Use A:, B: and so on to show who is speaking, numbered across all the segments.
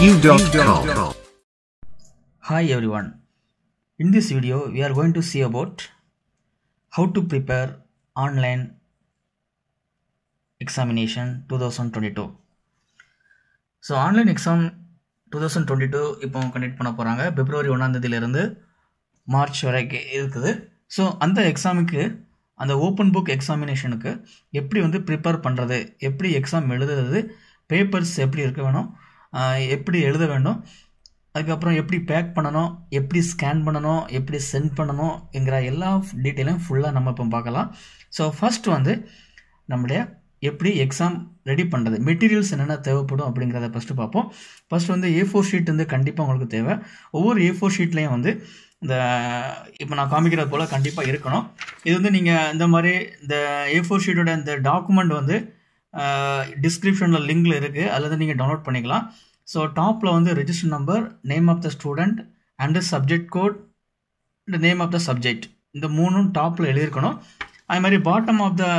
A: StudyQ.com.
B: Hi everyone. In this video, we are going to see about how to prepare online examination 2022. So online exam two thousand twenty two இப்போ conduct பண்ண போகிறாங்க பிப்ரவரி ஒன்றாந்தேதியிலேருந்து March வரைக்கும் இருக்குது so அந்த எக்ஸாமுக்கு அந்த open book எக்ஸாமினேஷனுக்கு எப்படி வந்து ப்ரிப்பேர் பண்ணுறது எப்படி எக்ஸாம் எழுதுறது பேப்பர்ஸ் எப்படி இருக்க வேணும் ஆஹ் எப்படி எழுத வேண்டும் அதுக்கப்புறம் எப்படி பேக் பண்ணணும் எப்படி ஸ்கேன் பண்ணணும் எப்படி சென்ட் பண்ணணும் என்கிற எல்லா டீட்டெயிலும் ஃபுல்லாக நம்ம இப்போ பார்க்கலாம் ஸோ ஃபர்ஸ்ட் வந்து நம்முடைய எப்படி எக்ஸாம் ரெடி பண்ணுறது மெட்டீரியல்ஸ் என்னென்ன தேவைப்படும் அப்படிங்கிறத ஃபஸ்ட்டு பார்ப்போம் ஃபர்ஸ்ட் வந்து ஏ ஃபோர் ஷீட் வந்து கண்டிப்பாக உங்களுக்கு தேவை ஒவ்வொரு ஏ ஃபோர் ஷீட்லேயும் வந்து இந்த இப்போ நான் காமிக்கிறது போல் கண்டிப்பாக இருக்கணும் இது வந்து நீங்கள் இந்த மாதிரி இந்த ஏ ஃபோர் ஷீட்டோட இந்த டாக்குமெண்ட் வந்து டிஸ்கிரிப்ஷனில் லிங்கில் இருக்குது அல்லது நீங்கள் டவுன்லோட் பண்ணிக்கலாம் ஸோ டாப்பில் வந்து register number name of the student and subject code இந்த நேம் ஆஃப் த சப்ஜெக்ட் இந்த மூணும் டாப்பில் எழுதியிருக்கணும் அது மாதிரி பாட்டம் ஆஃப் த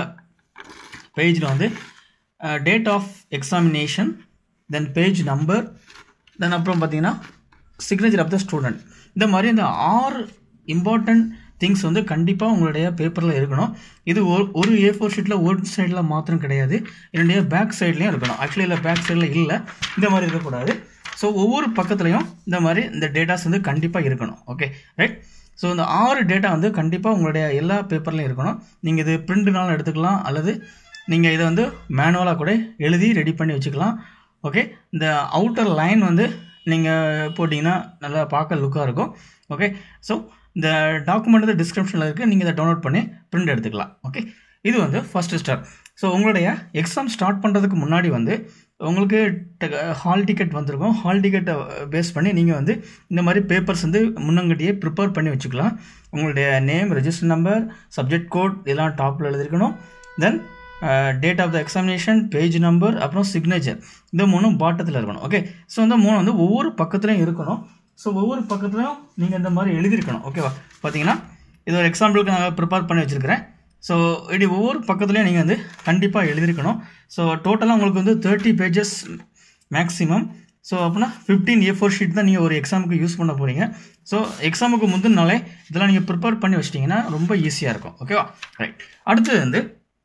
B: பேஜில் வந்து date of examination then page number then அப்புறம் பார்த்தீங்கன்னா சிக்னேச்சர் ஆஃப் த ஸ்டூடெண்ட் இந்த மாதிரி இந்த ஆறு இம்பார்ட்டண்ட் திங்ஸ் வந்து கண்டிப்பாக உங்களுடைய பேப்பரில் இருக்கணும் இது ஒரு ஒரு ஏ ஃபோர் ஷீட்டில் ஒரு சைடில் மாத்திரம் கிடையாது என்னுடைய பேக் சைட்லேயும் இருக்கணும் ஆக்சுவலி இல்லை பேக் சைடில் இல்லை இந்த மாதிரி இருக்கக்கூடாது ஸோ ஒவ்வொரு பக்கத்துலையும் இந்த மாதிரி இந்த டேட்டாஸ் வந்து கண்டிப்பாக இருக்கணும் ஓகே ரைட் ஸோ இந்த ஆறு டேட்டா வந்து கண்டிப்பாக உங்களுடைய எல்லா பேப்பர்லையும் இருக்கணும் நீங்கள் இது பிரிண்ட்னாலும் எடுத்துக்கலாம் அல்லது நீங்கள் இதை வந்து மேனுவலாக கூட எழுதி ரெடி பண்ணி வச்சுக்கலாம் ஓகே இந்த அவுட்டர் லைன் வந்து நீங்கள் போட்டிங்கன்னா நல்லா பார்க்க லுக்காக இருக்கும் ஓகே ஸோ இந்த டாக்குமெண்ட் வந்து டிஸ்கிரிப்ஷனில் இருக்குது நீங்கள் இதை டவுன்லோட் பண்ணி பிரிண்ட் எடுத்துக்கலாம் ஓகே இது வந்து ஃபஸ்ட்டு ஸ்டெப் ஸோ உங்களுடைய எக்ஸாம் ஸ்டார்ட் பண்ணுறதுக்கு முன்னாடி வந்து உங்களுக்கு ஹால் டிக்கெட் வந்திருக்கும் ஹால் டிக்கெட்டை பேஸ் பண்ணி நீங்கள் வந்து இந்த மாதிரி பேப்பர்ஸ் வந்து முன்னங்கட்டியே ப்ரிப்பேர் பண்ணி வச்சுக்கலாம் உங்களுடைய name register number subject code இதெல்லாம் டாப்பில் எழுதிருக்கணும் then date of the examination page number அப்புறம் சிக்னேச்சர் இந்த மூணும் பாட்டத்தில் இருக்கணும் ஓகே ஸோ இந்த மூணு வந்து ஒவ்வொரு பக்கத்துலையும் இருக்கணும் ஸோ ஒவ்வொரு பக்கத்துலையும் நீங்கள் இந்த மாதிரி எழுதியிருக்கணும் ஓகேவா பார்த்தீங்கன்னா இது ஒரு எக்ஸாம்பிளுக்கு நான் ப்ரிப்பேர் பண்ணி வச்சுருக்கிறேன் ஸோ இப்படி ஒவ்வொரு பக்கத்துலையும் நீங்கள் வந்து கண்டிப்பாக எழுதியிருக்கணும் ஸோ டோட்டலாக உங்களுக்கு வந்து தேர்ட்டி பேஜஸ் மேக்ஸிமம் ஸோ அப்படின்னா ஃபிஃப்டீன் ஏ ஃபோர் ஷீட் தான் நீங்கள் ஒரு எக்ஸாமுக்கு யூஸ் பண்ண போகிறீங்க ஸோ எக்ஸாமுக்கு முந்தின நாளே இதெல்லாம் நீங்கள் ப்ரிப்பேர் பண்ணி வச்சிட்டிங்கன்னா ரொம்ப ஈஸியாக இருக்கும் ஓகேவா ரைட் அடுத்தது வந்து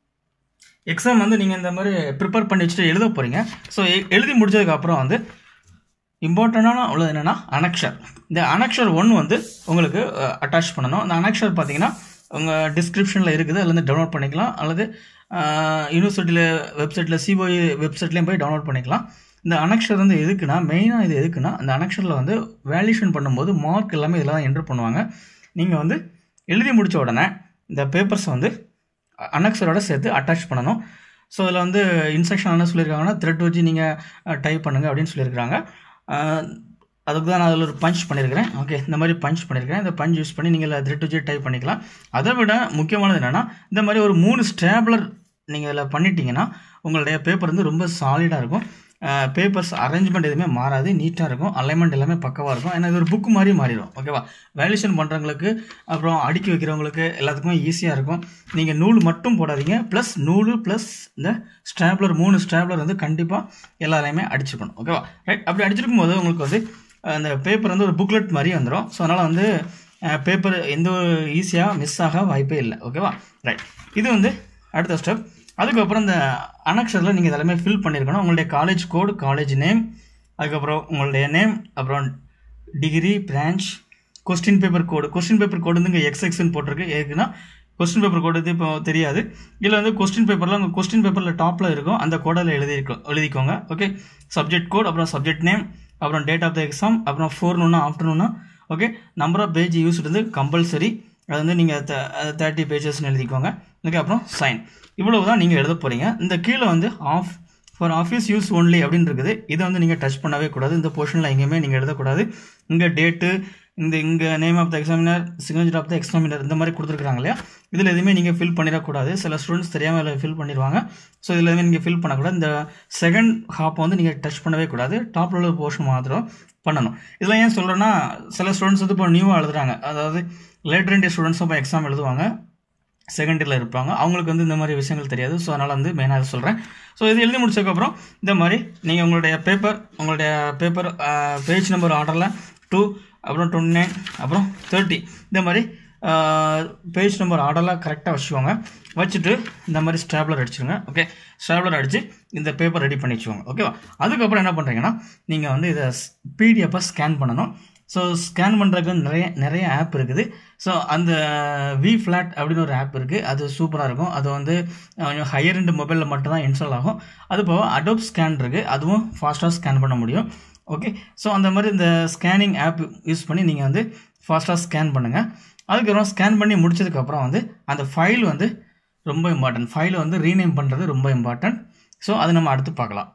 B: எக்ஸாம் வந்து நீங்கள் இந்த மாதிரி ப்ரிப்பேர் பண்ணி வச்சுட்டு எழுத போகிறீங்க ஸோ எழுதி முடிச்சதுக்கப்புறம் வந்து இம்பார்ட்டண்டான உள்ளது என்னென்னா அனக்ஷர் இந்த அனக்ஷர் ஒன் வந்து உங்களுக்கு அட்டாச் பண்ணணும் அந்த அனக்ஷர் பார்த்தீங்கன்னா உங்கள் டிஸ்கிரிப்ஷனில் இருக்குது அதுலேருந்து டவுன்லோட் பண்ணிக்கலாம் அல்லது யூனிவர்சிட்டியில் வெப்சைட்டில் சிஓஇ வெப்சைட்லேயும் போய் டவுன்லோட் பண்ணிக்கலாம் இந்த அனக்ஷர் வந்து எதுக்குன்னா மெயினாக இது எதுக்குன்னா அந்த அனக்ஷரில் வந்து வேல்யூஷன் பண்ணும்போது மார்க் எல்லாமே இதெல்லாம் தான் என்ட்ரு பண்ணுவாங்க நீங்கள் வந்து எழுதி முடித்த உடனே இந்த பேப்பர்ஸை வந்து அனக்ஸரோட சேர்த்து அட்டாச் பண்ணணும் ஸோ இதில் வந்து இன்ஸ்ட்ரக்ஷன் என்ன சொல்லியிருக்காங்கன்னா த்ரெட் வச்சு நீங்கள் டைப் பண்ணுங்கள் அப்படின்னு சொல்லியிருக்காங்க அதுக்கு தான் நான் அதில் ஒரு பஞ்ச் பண்ணியிருக்கிறேன் ஓகே இந்த மாதிரி பஞ்ச் பண்ணியிருக்கேன் இந்த பஞ்ச் யூஸ் பண்ணி நீங்கள் த்ரெட் வச்சு டைப் பண்ணிக்கலாம் அதை விட முக்கியமானது என்னென்னா இந்த மாதிரி ஒரு மூணு ஸ்டேப்லர் நீங்கள் இதில் பண்ணிட்டீங்கன்னா உங்களுடைய பேப்பர் வந்து ரொம்ப சாலிடாக இருக்கும் பேப்பர்ஸ் அரேஞ்ச்மெண்ட் எதுவுமே மாறாது நீட்டாக இருக்கும் அலைன்மெண்ட் எல்லாமே பக்கவாக இருக்கும் ஏன்னா இது ஒரு புக்கு மாதிரி மாறிடும் ஓகேவா வேல்யூஷன் பண்ணுறவங்களுக்கு அப்புறம் அடுக்கி வைக்கிறவங்களுக்கு எல்லாத்துக்குமே ஈஸியாக இருக்கும் நீங்கள் நூல் மட்டும் போடாதீங்க ப்ளஸ் நூல் ப்ளஸ் இந்த ஸ்டாப்லர் மூணு ஸ்டாப்லர் வந்து கண்டிப்பாக எல்லாரையுமே அடிச்சிருக்கணும் ஓகேவா ரைட் அப்படி அடிச்சிருக்கும் போது உங்களுக்கு வந்து அந்த பேப்பர் வந்து ஒரு புக்லெட் மாதிரி வந்துடும் ஸோ அதனால் வந்து பேப்பர் எந்த ஒரு ஈஸியாக மிஸ் ஆக வாய்ப்பே இல்லை ஓகேவா ரைட் இது வந்து அடுத்த ஸ்டெப் அதுக்கப்புறம் இந்த அனக்ஷரில் நீங்கள் இதெல்லாமே ஃபில் பண்ணியிருக்கணும் உங்களுடைய காலேஜ் கோடு காலேஜ் நேம் அதுக்கப்புறம் உங்களுடைய நேம் அப்புறம் degree branch question paper code question paper code வந்து இங்கே எக்ஸ் எக்ஸ்ன்னு போட்டிருக்கு ஏற்குன்னா கொஸ்டின் பேப்பர் கோடு இது இப்போ தெரியாது இதில் வந்து கொஸ்டின் பேப்பரில் உங்கள் கொஸ்டின் பேப்பரில் டாப்பில் இருக்கும் அந்த கோடில் எழுதிருக்கோம் எழுதிக்கோங்க ஓகே சப்ஜெக்ட் கோட் அப்புறம் சப்ஜெக்ட் நேம் அப்புறம் டேட் ஆஃப் த எக்ஸாம் அப்புறம் ஃபோர்னுன்னா ஆஃப்டர்நூன்னா okay number of page use வந்து கம்பல்சரி அது வந்து நீங்கள் தேர்ட்டி பேஜஸ்னு எழுதிக்கோங்க ஓகே அப்புறம் சைன் இவ்வளவு தான் நீங்கள் எழுத போகிறீங்க இந்த கீழே வந்து of for office use only அப்படின்னு இருக்குது இதை வந்து நீங்கள் டச் பண்ணவே கூடாது இந்த போர்ஷனில் எங்கேயுமே நீங்கள் எழுதக்கூடாது இங்கே டேட்டு இந்த இங்கே name of the examiner signature of the examiner இந்த மாதிரி கொடுத்துருக்காங்க இல்லையா இதில் எதுவுமே நீங்கள் ஃபில் பண்ணிடக்கூடாது சில ஸ்டூடெண்ட்ஸ் தெரியாமல் இதில் ஃபில் பண்ணிடுவாங்க ஸோ இதில் எதுவுமே நீங்கள் ஃபில் பண்ணக்கூடாது இந்த செகண்ட் ஹாப்பை வந்து நீங்கள் டச் பண்ணவே கூடாது டாப்பில் உள்ள போர்ஷன் மாத்திரம் பண்ணணும் இதில் ஏன் சொல்கிறேன்னா சில ஸ்டூடெண்ட்ஸ் வந்து இப்போ நியூவாக எழுதுறாங்க அதாவது லேட்டர் இண்டிய ஸ்டூடெண்ட்ஸும் இப்போ எக்ஸாம் எழுதுவாங்க செகண்ட் இயரில் இருப்பாங்க அவங்களுக்கு வந்து இந்த மாதிரி விஷயங்கள் தெரியாது ஸோ அதனால் வந்து மெயினாக சொல்கிறேன் ஸோ இது எழுதி முடிச்சதுக்கப்புறம் இந்த மாதிரி நீங்கள் உங்களுடைய பேப்பர் உங்களுடைய பேப்பர் பேஜ் நம்பர் ஆர்டரில் டூ அப்புறம் டுவெண்ட்டி நைன் அப்புறம் தேர்ட்டி இந்த மாதிரி பேஜ் நம்பர் ஆர்டர்லாம் கரெக்டாக வச்சுக்கோங்க வச்சுட்டு இந்த மாதிரி ஸ்டாப்லர் அடிச்சுருங்க ஓகே ஸ்டாப்லர் அடித்து இந்த பேப்பர் ரெடி பண்ணி வச்சுக்கோங்க ஓகேவா அதுக்கப்புறம் என்ன பண்ணுறீங்கன்னா நீங்கள் வந்து இதை பிடிஎஃப்பை ஸ்கேன் பண்ணணும் ஸோ ஸ்கேன் பண்ணுறதுக்கு நிறைய நிறைய ஆப் இருக்குது ஸோ அந்த வி ஃப்ளாட் அப்படின்னு ஒரு ஆப் இருக்குது அது சூப்பராக இருக்கும் அது வந்து கொஞ்சம் ஹையர் ரெண்டு மொபைலில் மட்டும் தான் இன்ஸ்டால் ஆகும் அது போக அடோப் ஸ்கேன் இருக்குது அதுவும் ஃபாஸ்ட்டாக ஸ்கேன் பண்ண முடியும் ஓகே ஸோ அந்த மாதிரி இந்த ஸ்கேனிங் ஆப் யூஸ் பண்ணி நீங்கள் வந்து ஃபாஸ்ட்டாக ஸ்கேன் பண்ணுங்கள் அதுக்கப்புறம் ஸ்கேன் பண்ணி முடிச்சதுக்கப்புறம் வந்து அந்த ஃபைல் வந்து ரொம்ப இம்பார்ட்டன்ட் ஃபைலை வந்து ரீநேம் பண்ணுறது ரொம்ப இம்பார்ட்டன்ட் ஸோ அது நம்ம அடுத்து பார்க்கலாம்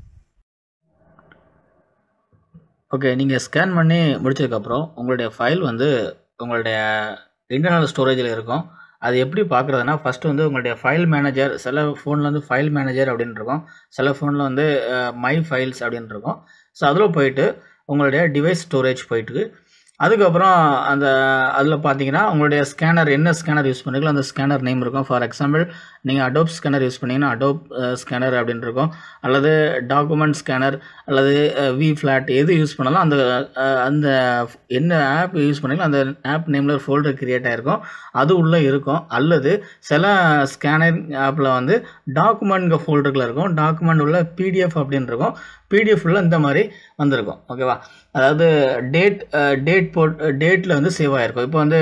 B: ஓகே நீங்கள் ஸ்கேன் பண்ணி முடிச்சதுக்கப்புறம் உங்களுடைய ஃபைல் வந்து உங்களுடைய இன்டர்னல் ஸ்டோரேஜில் இருக்கும் அது எப்படி பார்க்குறதுனா ஃபஸ்ட்டு வந்து உங்களுடைய ஃபைல் மேனேஜர் சில ஃபோனில் வந்து ஃபைல் மேனேஜர் அப்படின்னு இருக்கும் சில ஃபோனில் வந்து மை ஃபைல்ஸ் அப்படின்னு இருக்கும் ஸோ அதில் போயிட்டு உங்களுடைய டிவைஸ் ஸ்டோரேஜ் போயிட்டு அதுக்கப்புறம் அந்த அதில் பார்த்தீங்கன்னா உங்களுடைய ஸ்கேனர் என்ன ஸ்கேனர் யூஸ் பண்ணுறீங்களோ அந்த ஸ்கேனர் நேம் இருக்கும் ஃபார் எக்ஸாம்பிள் நீங்கள் அடோப் ஸ்கேனர் யூஸ் பண்ணீங்கன்னா அடோப் ஸ்கேனர் அப்படின்னு இருக்கும் அல்லது டாக்குமெண்ட் ஸ்கேனர் அல்லது வி ஃப்ளாட் எது யூஸ் பண்ணாலும் அந்த அந்த என்ன ஆப் யூஸ் பண்ணீங்களோ அந்த ஆப் நேமில் ஒரு ஃபோல்டர் க்ரியேட் ஆகிருக்கும் அது உள்ளே இருக்கும் அல்லது சில ஸ்கேனர் ஆப்பில் வந்து டாக்குமெண்ட் ஃபோல்டருக்குள்ள இருக்கும் டாக்குமெண்ட் உள்ள பிடிஎஃப் அப்படின்னு இருக்கும் பிடிஎஃப் உள்ள இந்த மாதிரி வந்திருக்கும் ஓகேவா அதாவது டேட் டேட் போட் டேட்டில் வந்து சேவ் ஆகிருக்கும் இப்போ வந்து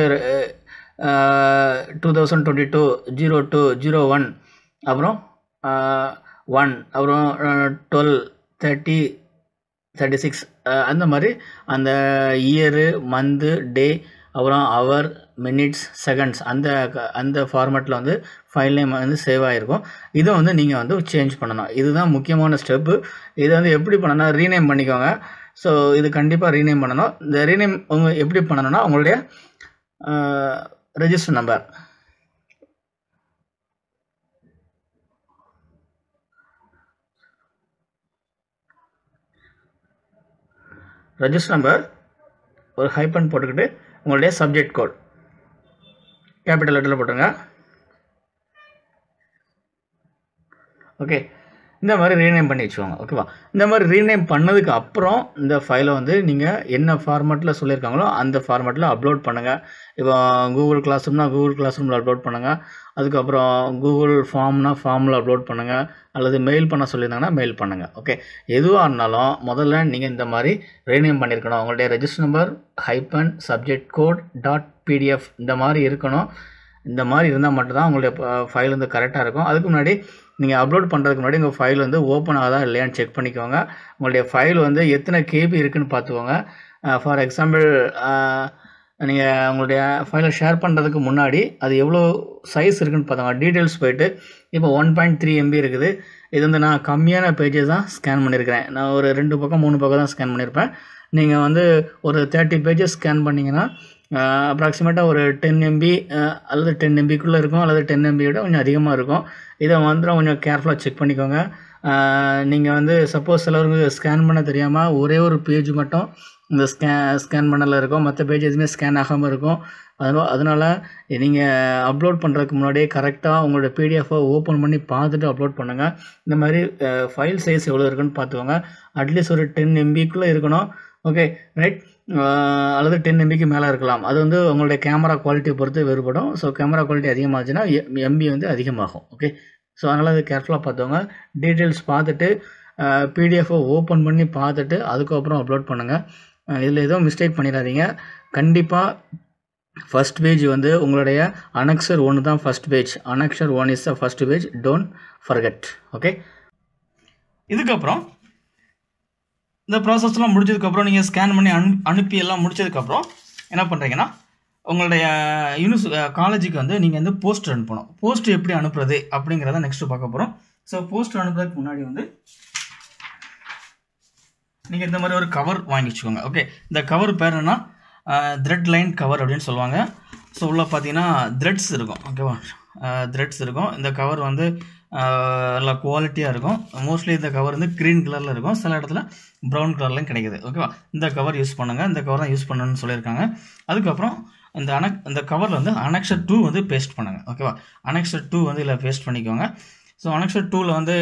B: two thousand twenty two zero two zero one அப்புறம் ஒன் அப்புறம் டுவெல் தேர்ட்டி தேர்ட்டி சிக்ஸ் அந்த மாதிரி அந்த இயரு மந்த்து டே அப்புறம் ஹவர் மினிட்ஸ் செகண்ட்ஸ் அந்த அந்த ஃபார்மேட்டில் வந்து ஃபைல் நேம் வந்து சேவ் ஆகிருக்கும் இதை வந்து நீங்கள் வந்து சேஞ்ச் பண்ணணும் இதுதான் முக்கியமான ஸ்டெப்பு இதை வந்து எப்படி பண்ணணும் ரீநேம் பண்ணிக்கோங்க ஸோ இது கண்டிப்பாக ரீநேம் பண்ணணும் இந்த ரீநேம் உங்க எப்படி பண்ணணும்னா உங்களுடைய ரெஜிஸ்டர் நம்பர் ரெஜிஸ்டர் நம்பர் ஒரு ஹைப்பன் போட்டுக்கிட்டு உங்களுடைய சப்ஜெக்ட் கோட் கேபிட்டல் லெட்டரில் போட்டுருங்க ஓகே இந்த மாதிரி ரீநேம் பண்ணி வச்சுக்கோங்க ஓகேவா இந்த மாதிரி ரீநேம் பண்ணதுக்கு அப்புறம் இந்த ஃபைலை வந்து நீங்கள் என்ன ஃபார்மேட்டில் சொல்லியிருக்காங்களோ அந்த ஃபார்மேட்டில் அப்லோட் பண்ணுங்கள் இப்போ கூகுள் கிளாஸ் ரூம்னா கூகுள் கிளாஸ் ரூமில் அப்லோட் பண்ணுங்கள் அதுக்கப்புறம் கூகுள் ஃபார்ம்னா ஃபார்மில் அப்லோட் பண்ணுங்கள் அல்லது மெயில் பண்ண சொல்லியிருந்தாங்கன்னா மெயில் பண்ணுங்கள் ஓகே எதுவாக இருந்தாலும் முதல்ல நீங்கள் இந்த மாதிரி ரீநேம் பண்ணியிருக்கணும் உங்களுடைய register number hyphen subject code dot PDF இந்த மாதிரி இருக்கணும் இந்த மாதிரி இருந்தால் மட்டும்தான் உங்களுடைய ஃபைல் வந்து கரெக்டாக இருக்கும் அதுக்கு முன்னாடி நீங்கள் அப்லோட் பண்ணுறதுக்கு முன்னாடி உங்கள் ஃபைல் வந்து ஓப்பன் ஆகுதா இல்லையான்னு செக் பண்ணிக்கோங்க உங்களுடைய ஃபைல் வந்து எத்தனை கேபி இருக்குதுன்னு பார்த்துக்கோங்க ஃபார் எக்ஸாம்பிள் நீங்கள் உங்களுடைய ஃபைலை ஷேர் பண்ணுறதுக்கு முன்னாடி அது எவ்வளோ சைஸ் இருக்குன்னு பார்த்தாங்க டீட்டெயில்ஸ் போயிட்டு இப்போ ஒன் பாயிண்ட் த்ரீ எம்பி இருக்குது இது வந்து நான் கம்மியான பேஜஸ் தான் ஸ்கேன் பண்ணியிருக்கிறேன் நான் ஒரு ரெண்டு பக்கம் மூணு பக்கம் தான் ஸ்கேன் பண்ணியிருப்பேன் நீங்கள் வந்து ஒரு தேர்ட்டி பேஜஸ் ஸ்கேன் பண்ணிங்கன்னா அப்ராக்சிமேட்டாக ஒரு டென் எம்பி அல்லது டென் எம்பிக்குள்ளே இருக்கும் அல்லது டென் எம்பியோட கொஞ்சம் அதிகமாக இருக்கும் இதை வந்து கொஞ்சம் கேர்ஃபுல்லாக செக் பண்ணிக்கோங்க நீங்கள் வந்து சப்போஸ் சிலருக்கு ஸ்கேன் பண்ண தெரியாமல் ஒரே ஒரு பேஜ் மட்டும் இந்த ஸ்கே ஸ்கேன் பண்ணல இருக்கும் மற்ற பேஜ் எதுவுமே ஸ்கேன் ஆகாமல் இருக்கும் அதனால் அதனால் நீங்கள் அப்லோட் பண்ணுறதுக்கு முன்னாடியே கரெக்டாக உங்களோட பிடிஎஃபை ஓப்பன் பண்ணி பார்த்துட்டு அப்லோட் பண்ணுங்கள் இந்த மாதிரி ஃபைல் சைஸ் எவ்வளோ இருக்குன்னு பார்த்துக்கோங்க அட்லீஸ்ட் ஒரு டென் எம்பிக்குள்ளே இருக்கணும் ஓகே ரைட் அல்லது டென் எம்பிக்கு மேலே இருக்கலாம் அது வந்து உங்களுடைய கேமரா குவாலிட்டியை பொறுத்து வேறுபடும் ஸோ கேமரா குவாலிட்டி அதிகமாச்சுன்னா எம்பி வந்து அதிகமாகும் ஓகே ஸோ அதனால் அது கேர்ஃபுல்லாக பார்த்துக்கோங்க டீட்டெயில்ஸ் பார்த்துட்டு பிடிஎஃபை ஓப்பன் பண்ணி பார்த்துட்டு அதுக்கப்புறம் அப்லோட் பண்ணுங்கள் இதில் எதுவும் மிஸ்டேக் பண்ணிடாதீங்க கண்டிப்பாக ஃபஸ்ட் பேஜ் வந்து உங்களுடைய அனக்சர் ஒன்று தான் first page annexure one is the first page don't forget okay இதுக்கப்புறம் இந்த ப்ராசஸ்லாம் முடிச்சதுக்கப்புறம் நீங்கள் ஸ்கேன் பண்ணி அனு அனுப்பி எல்லாம் முடிச்சதுக்கப்புறம் என்ன பண்ணுறீங்கன்னா உங்களுடைய யூனிஸ் காலேஜுக்கு வந்து நீங்கள் வந்து போஸ்ட் அனுப்பணும் போஸ்ட் எப்படி அனுப்புறது அப்படிங்கிறத நெக்ஸ்ட்டு பார்க்க போகிறோம் ஸோ போஸ்ட் அனுப்புறதுக்கு முன்னாடி வந்து நீங்கள் இந்த மாதிரி ஒரு கவர் வாங்கி வச்சுக்கோங்க ஓகே இந்த கவர் பேர் என்ன த்ரெட் லைன் கவர் அப்படின்னு சொல்லுவாங்க ஸோ உள்ளே பார்த்தீங்கன்னா த்ரெட்ஸ் இருக்கும் ஓகேவா த்ரெட்ஸ் இருக்கும் இந்த கவர் வந்து நல்லா குவாலிட்டியாக இருக்கும் மோஸ்ட்லி இந்த கவர் வந்து க்ரீன் கலரில் இருக்கும் சில இடத்துல ப்ரௌன் கலர்லையும் கிடைக்குது ஓகேவா இந்த கவர் யூஸ் பண்ணுங்கள் இந்த கவர் தான் யூஸ் பண்ணணும்னு சொல்லியிருக்காங்க அதுக்கப்புறம் இந்த அன இந்த கவரில் வந்து அனெக்ஷர் டூ வந்து பேஸ்ட் பண்ணுங்கள் ஓகேவா அனெக்ஷர் டூ வந்து இதில் பேஸ்ட் பண்ணிக்கோங்க ஸோ அனெக்ஷர் டூவில் வந்து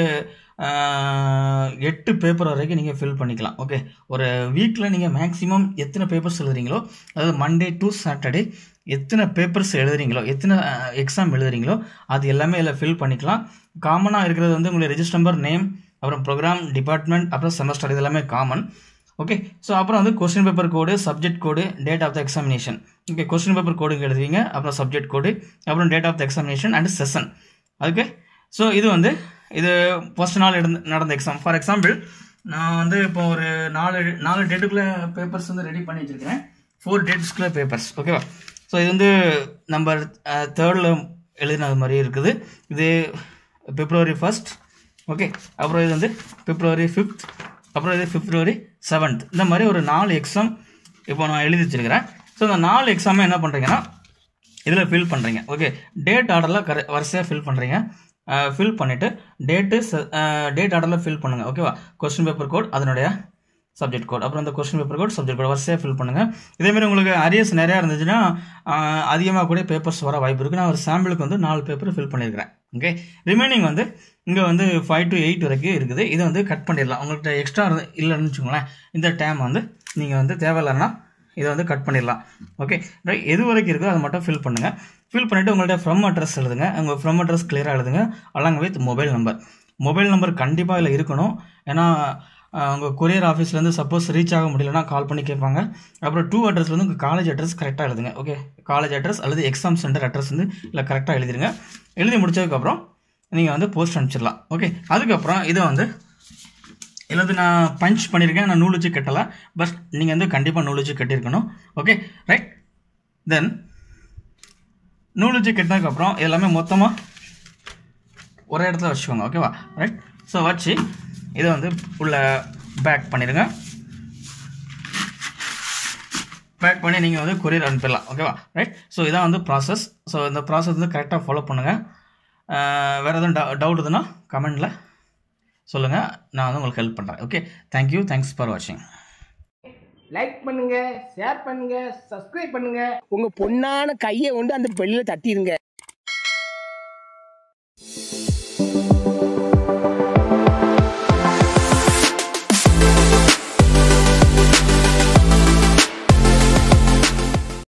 B: ஆஹ், எட்டு பேப்பர் வரைக்கும் நீங்கள் ஃபில் பண்ணிக்கலாம் ஓகே ஒரு வீக்கில் நீங்கள் மேக்ஸிமம் எத்தனை பேப்பர்ஸ் எழுதுறீங்களோ அதாவது மண்டே டு சாட்டர்டே எத்தனை பேப்பர்ஸ் எழுதுறீங்களோ எத்தனை எக்ஸாம் எழுதுறீங்களோ அது எல்லாமே இதில் ஃபில் பண்ணிக்கலாம் காமனாக இருக்கிறது வந்து உங்களுடைய ரெஜிஸ்டர் நம்பர் நேம் அப்புறம் ப்ரோக்ராம் டிபார்ட்மெண்ட் அப்புறம் செமஸ்டர் இது எல்லாமே காமன் ஓகே ஸோ அப்புறம் வந்து question paper code subject code date of the examination okay question paper code இங்கே எழுதுவீங்க அப்புறம் சப்ஜெக்ட் கோடு அப்புறம் date of the examination and session okay so இது வந்து இது ஃபர்ஸ்ட் நாள் எடுந்த நடந்த எக்ஸாம் ஃபார் எக்ஸாம்பிள் நான் வந்து இப்போ ஒரு நாலு நாலு டேட்டுக்குள்ளே பேப்பர்ஸ் வந்து ரெடி பண்ணி வச்சிருக்கிறேன் ஃபோர் டேட்ஸ்க்குள்ளே பேப்பர்ஸ் ஓகேவா ஸோ இது வந்து நம்பர் தேர்டில் எழுதினது மாதிரி இருக்குது இது பிப்ரவரி ஃபர்ஸ்ட் ஓகே அப்புறம் இது வந்து பிப்ரவரி ஃபிஃப்த் அப்புறம் இது பிப்ரவரி செவன்த் இந்த மாதிரி ஒரு நாலு எக்ஸாம் இப்போ நான் எழுதி வச்சிருக்கிறேன் ஸோ இந்த நாலு எக்ஸாமை என்ன பண்ணுறீங்கன்னா இதில் ஃபில் பண்ணுறீங்க ஓகே டேட் ஆர்டரில் கரெ வரிசையாக ஃபில் பண்ணுறீங்க ஃபில் பண்ணிவிட்டு டேட்டு டேட் ஆர்டரில் ஃபில் பண்ணுங்கள் ஓகேவா கொஸ்டின் பேப்பர் கோட் அதனுடைய சப்ஜெக்ட் கோட் அப்புறம் இந்த question paper code subject code வரிசையாக ஃபில் பண்ணுங்கள் இதேமாதிரி உங்களுக்கு அரியர்ஸ் நிறையா இருந்துச்சுன்னா அதிகமாக கூட பேப்பர்ஸ் வர வாய்ப்பு இருக்குது நான் ஒரு சாம்பிளுக்கு வந்து நாலு பேப்பர் ஃபில் பண்ணியிருக்கிறேன் ஓகே ரிமைனிங் வந்து இங்கே வந்து ஃபைவ் டு எயிட் வரைக்கும் இருக்குது இதை வந்து கட் பண்ணிடலாம் உங்கள்கிட்ட எக்ஸ்ட்ரா இல்லைன்னு வச்சுக்கோங்களேன் இந்த டைம் வந்து நீங்கள் வந்து தேவையில்லைன்னா இதை வந்து கட் பண்ணிடலாம் ஓகே ரைட் எது வரைக்கும் இருக்கோ அதை மட்டும் ஃபில் பண்ணுங்கள் ஃபில் பண்ணிவிட்டு உங்கள்கிட்ட ஃப்ரம் அட்ரஸ் எழுதுங்க உங்கள் ஃப்ரம் அட்ரஸ் கிளியராக எழுதுங்க along with mobile number mobile number கண்டிப்பாக இதில் இருக்கணும் ஏன்னா அஹ், உங்கள் கொரியர் ஆஃபீஸ்லேருந்து சப்போஸ் ரீச் ஆக முடியலன்னா கால் பண்ணி கேட்பாங்க அப்புறம் டூ அட்ரஸ் வந்து உங்கள் காலேஜ் அட்ரஸ் கரெக்டாக எழுதுங்க ஓகே காலேஜ் அட்ரஸ் அல்லது எக்ஸாம் சென்டர் அட்ரஸ் வந்து இல்லை கரெக்டாக எழுதிருங்க எழுதி முடிச்சதுக்கப்புறம் நீங்கள் வந்து போஸ்ட் அனுப்பிச்சிடலாம் ஓகே அதுக்கப்புறம் இதை வந்து இதில் வந்து நான் பஞ்ச் பண்ணியிருக்கேன் நான் நூல் வச்சு கட்டலை பட் நீங்கள் வந்து கண்டிப்பாக நூல் வச்சு கட்டியிருக்கணும் ஓகே ரைட் தென் நூல் வச்சு கட்டினதுக்கப்புறம் எல்லாமே மொத்தமாக ஒரே இடத்துல வச்சுக்கோங்க ஓகேவா ரைட் ஸோ வச்சு இதை வந்து உள்ள பேக் பண்ணிடுங்க பேக் பண்ணி நீங்கள் வந்து கொரியர் அனுப்பிடலாம் ஓகேவா ரைட் ஸோ இதான் வந்து ப்ராசஸ் ஸோ இந்த ப்ராசஸ் வந்து கரெக்டாக ஃபாலோ பண்ணுங்கள் வேறு எதுவும் டவுட் இதுன்னா கமெண்டில் சொல்லுங்கள் நான் வந்து உங்களுக்கு ஹெல்ப் பண்ணுறேன் ஓகே தேங்க்யூ தேங்க்ஸ் ஃபார் வாட்சிங்
A: லைக் பண்ணுங்க ஷேர் பண்ணுங்க சப்ஸ்கிரைப் பண்ணுங்க உங்க பொண்ணான கையை கொண்டு அந்த பெல்லில் தட்டிடுங்க